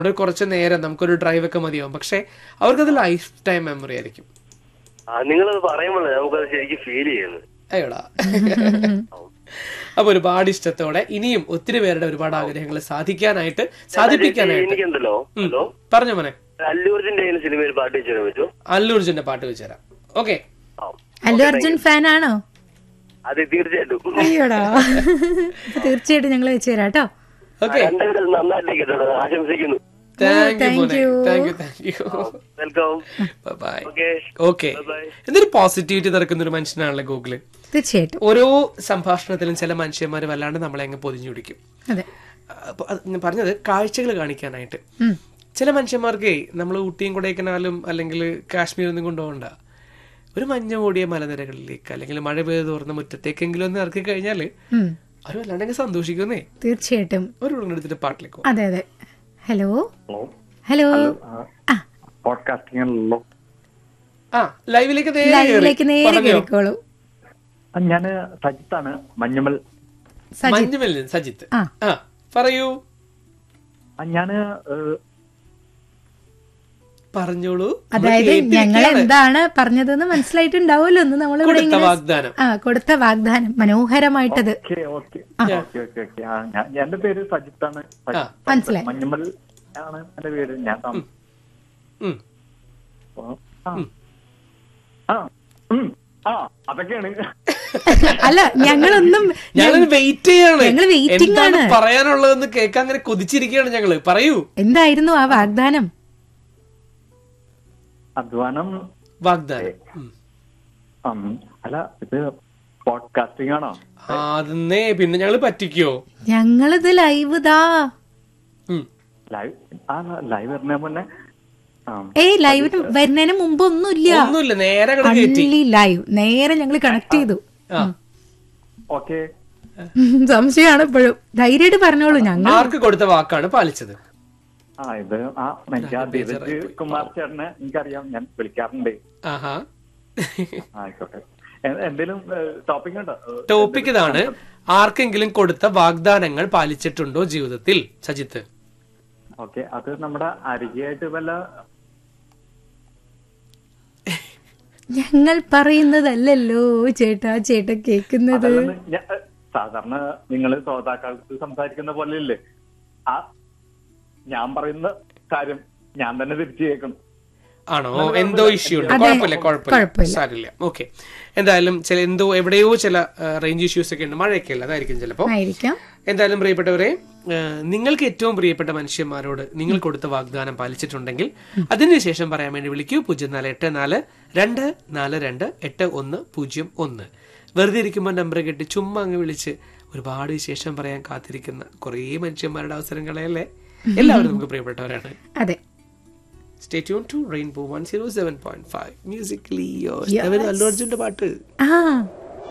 അവിടെ കുറച്ച് നേരം നമുക്കൊരു ഡ്രൈവ് ഒക്കെ മതിയാവും പക്ഷെ അവർക്കത് ലൈഫ് ടൈം മെമ്മറി ആയിരിക്കും ആ നിങ്ങളത് പറയുമ്പോഴേ നമുക്കത് ശരിക്കും ഫീൽ ചെയ്യുന്നത് അയ്യോടാ അപ്പൊ ഒരുപാട് ഇഷ്ടത്തോടെ ഇനിയും ഒത്തിരി പേരുടെ ഒരുപാട് ആഗ്രഹങ്ങൾ സാധിക്കാനായിട്ട് സാധിപ്പിക്കാനായിട്ട് എനിക്കുണ്ടല്ലോ ഉം. ഹലോ പറഞ്ഞോ മോനെ അല്ലൂർജിന്റെ സിനിമയിൽ പാട്ട് വെച്ചു തരാൻ പറ്റുമോ അല്ലു അർജുന്റെ പാട്ട് വെച്ചുതരാം ഓക്കെ ആ. അല്ലു അർജുൻ ഫാൻ ആണോ അതെ തീർച്ചയായിട്ടും അയ്യോടാ അപ്പൊ തീർച്ചയായിട്ടും ഞങ്ങൾ വെച്ച് തരാം കേട്ടോ ഓക്കെ രണ്ടുപേരും നന്നായിട്ട് കേട്ടോ ആശംസിക്കുന്നു താങ്ക് യു thank മോനെ you. Thank you thank you welcome bye okay okay Bye-bye. എന്തൊരു പോസിറ്റിവിറ്റി നിറക്കുന്ന ഒരു മനുഷ്യനാണല്ലോ ഗൂഗിള് തീർച്ചയായിട്ടും ഓരോ സംഭാഷണത്തിലും ചില മനുഷ്യന്മാർ വല്ലാണ്ട് നമ്മളെ അങ്ങ് പൊതിഞ്ഞു പിടിക്കും അതെ അപ്പൊ അത് ഞാൻ പറഞ്ഞത് കാഴ്ചകൾ കാണിക്കാനായിട്ട് ഉം. ചില മനുഷ്യന്മാർക്കേ നമ്മൾ ഊട്ടിയും കൊടൈക്കനാലും അല്ലെങ്കിൽ കാശ്മീരൊന്നും കൊണ്ടുപോകണ്ട ഒരു മഞ്ഞ മൂടിയ മലനിരകളിലേക്ക് അല്ലെങ്കിൽ മഴ പെയ്ത് തോർന്ന മുറ്റത്തേക്കെങ്കിലും ഒന്ന് ഇറക്കി കഴിഞ്ഞാൽ ഉം. അവർ വല്ലാണ്ടെങ്കിൽ സന്തോഷിക്കുന്നേ തീർച്ചയായിട്ടും ഒരു എടുത്തിട്ട് പാട്ടിലേക്ക് പോകും അതെ അതെ ഹലോ ഹലോ ഹലോ ആ പോഡ്കാസ്റ്റിംഗ് ആണല്ലോ ആ ലൈവിലേക്ക് നേരെ ലൈവിലേക്ക് കയറി. നേരെ പറഞ്ഞോ. കേൾക്കോളൂ ഞാൻ സജിത്താണ് മഞ്ഞുമൽ സജിത് മഞ്ഞുമല്ലൻ സജിത്ത് ആ. ആ പറയൂ ഞാൻ പറഞ്ഞോളൂ അതായത് നമ്മൾ ഞങ്ങൾ കേട്ടിരിക്കുകയാണ്. എന്താണ് പറഞ്ഞതെന്ന് മനസ്സിലായിട്ടുണ്ടാവുമല്ലോ ഒന്ന് നമ്മളിവിടെ കൊടുത്ത ഇങ്ങനെ വാഗ്ദാനം ആ കൊടുത്ത വാഗ്ദാനം മനോഹരമായിട്ടത് okay okay okay okay okay ആ ഞാൻ എന്റെ പേര് സജിത്താണ് സജിത്ത്. മനസ്സിലായി. മഞ്ഞുമൽ ആണ് എന്റെ പേര് ഞാൻ താമ- ഉം. ആ. ആ ഉം. ആ അതൊക്കെയാണ് അല്ല ഞങ്ങളൊന്നും ഞങ്ങൾ വെയിറ്റ് ചെയ്യാണ് ഞങ്ങള് waiting എന്താണ് ആണ്. പറയാനുള്ളതെന്ന് കേൾക്കാൻ അങ്ങനെ കൊതിച്ചിരിക്കുകയാണ് ഞങ്ങള് പറയൂ എന്തായിരുന്നു ആ വാഗ്ദാനം അധ്വാനം വാഗ്ദാനം ഉം. ഉം, അല്ല ഇത് പോഡ്കാസ്റ്റിംഗ് ആണോ അതെന്നേ പിന്നെ ഞങ്ങള് പറ്റിക്കോ ഞങ്ങളിത് ലൈവ് ഇതാ ഉം. ലൈവ് ആ ലൈവ് വരുന്ന മുന്നേ ആ ഏയ് ലൈവിന് വരുന്നതിന് മുമ്പ് ഒന്നുമില്ല ഒന്നുമില്ല നേരെ അങ്ങോട്ട് കയറ്റി അൺലി ലൈവ് നേരെ ഞങ്ങൾ കണക്ട് ചെയ്തു ആ ഓക്കെ സംശയമാണ് ഇപ്പോഴും ധൈര്യമായിട്ട് പറഞ്ഞോളൂ ഞങ്ങൾ ആർക്ക് കൊടുത്ത വാക്കാണ് പാലിച്ചത് ആ ഇത് ആ എനിക്ക് ആ ധീരജ് കുമാർ ചേട്ടനെ എനിക്കറിയാം ഞാൻ വിളിക്കാറുണ്ട് ആഹാ ആയിക്കോട്ടെ എ- എന്തേലും ടോപ്പിക് ഉണ്ടോ ഏ, ടോപ്പിക് ഇതാണ് ആർക്കെങ്കിലും കൊടുത്ത വാഗ്ദാനങ്ങൾ പാലിച്ചിട്ടുണ്ടോ ജീവിതത്തിൽ സജിത്ത് ഓക്കെ അത് നമ്മുടെ അരികെയായിട്ട് വല്ല ഞങ്ങൾ പറയുന്നതല്ലല്ലോ ചേട്ടാ ചേട്ടാ കേക്കുന്നത് അതല്ലെന്ന് ഞാ- ഏ, സാധാരണ നിങ്ങൾ ശ്രോതാക്കൾക്ക് സംസാരിക്കുന്ന പോലെ ഇല്ലേ ആ ഞാൻ പറയുന്ന കാര്യം ഞാൻ തന്നെ തിരിച്ചു കേൾക്കണം ആണോ എന്തോ ഇഷ്യൂ ഉണ്ട് അതെ. കുഴപ്പമില്ല കുഴപ്പമില്ല കുഴപ്പമില്ല. സാരില്ല ഓക്കെ എന്തായാലും ചില എന്തോ എവിടെയോ ചില റേഞ്ച് ഇഷ്യൂസ് ഒക്കെ ഉണ്ട് മഴയൊക്കെ അല്ല അതായിരിക്കും ചിലപ്പോ ആയിരിക്കാം എന്തായാലും പ്രിയപ്പെട്ടവരെ ആ, നിങ്ങൾക്ക് ഏറ്റവും പ്രിയപ്പെട്ട മനുഷ്യന്മാരോട് നിങ്ങൾ കൊടുത്ത വാഗ്ദാനം പാലിച്ചിട്ടുണ്ടെങ്കിൽ അതിനുശേഷം പറയാൻ വേണ്ടി വിളിക്കൂ പൂജ്യം നാല് എട്ട് നാല് രണ്ട് നാല് രണ്ട് എട്ട് ഒന്ന് പൂജ്യം ഒന്ന് വെറുതെ ഇരിക്കുമ്പോൾ നമ്പർ കെട്ടി ചുമ്മാ അങ്ങ് വിളിച്ച് ഒരുപാട് വിശേഷം പറയാൻ കാത്തിരിക്കുന്ന കുറേ മനുഷ്യന്മാരുടെ അവസരങ്ങളെയല്ലേ എല്ലാവരും നമുക്ക് പ്രിയപ്പെട്ടവരാണ് അതെ stay tune to rainbow one zero seven point five musically Allu അർജുന്റെ പാട്ട് ആ